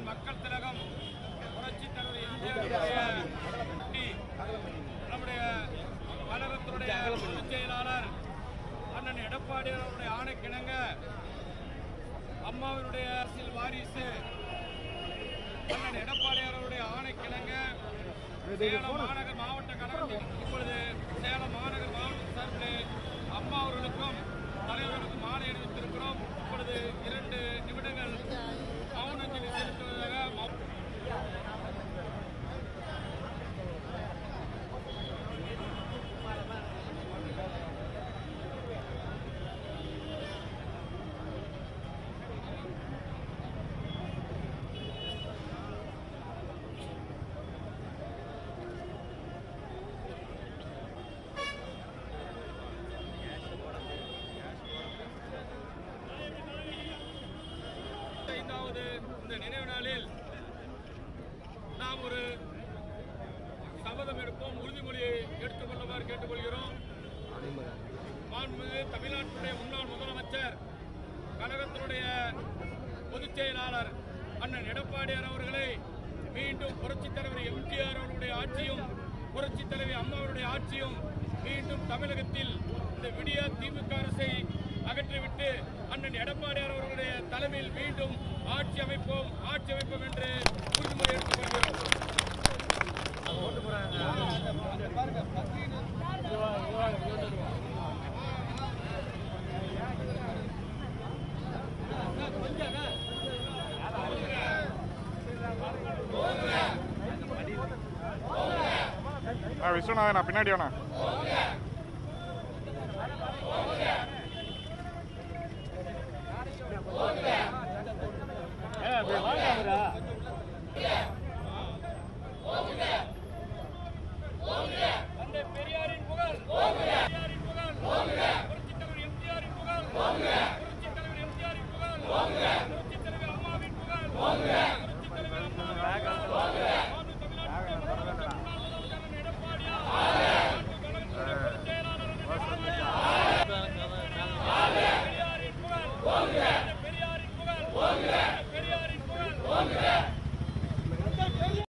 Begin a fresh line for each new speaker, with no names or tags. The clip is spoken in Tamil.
மக்கள் திலகம் புரட்சி தலைவர் எம்ஜிஆருடைய குட்டி, நம்முடைய கழகத்தினுடைய பொதுச் செயலாளர் அண்ணன் எடப்பாடி அவருடைய ஆணைக்கிணங்க அம்மாவினுடைய அரசியல் வாரிசு அண்ணன் எடப்பாடி அவருடைய ஆணைக்கிணங்க சேலம் மாநகர் மாவட்ட கழகத்தின் இப்பொழுது சேலம் மாநகர் மாவட்ட சார்பில் அம்மா அவர்களுக்கும் தலைவர்களுக்கும் மாலை அணிவித்திருக்கிறோம் இப்பொழுது இரண்டு நிமிடங்கள் மௌனஞ்சலி செலுத்துவதாக மௌ- ஐந்தாவது இந்த நினைவு நாளில் நாம் ஒரு சபதம் எடுப்போம் உறுதிமொழியை எடுத்துக்கொள்ளுமாறு கேட்டுக்கொள்கிறோம் மாண்புமிகு தமிழ்நாட்டுடைய முன்னாள் முதலமைச்சர் கழகத்தினுடைய பொதுச் செயலாளர் அண்ணன் எடப்பாடியார் அவர்களை மீண்டும் புரட்சித் தலைவர் எம்ஜிஆர் அவர்களுடைய ஆட்சியும் புரட்சித் தலைவி அம்மாவுடைய ஆட்சியும் மீண்டும் தமிழகத்தில் இந்த விடியா திமுக அரசை அகற்றிவிட்டு அண்ணன் எடப்பாடியார் அவர்களுடைய தலைமையில் மீண்டும் ஆட்சி அமைப்போம் ஆட்சி அமைப்போம் என்று உறுதிமொழி எடுத்துக் கொள்கிறோம்
ஆ விஸ்வநாதன் நான் பின்னாடி வேணா
ஏ, அப்படி வாங்க அவரா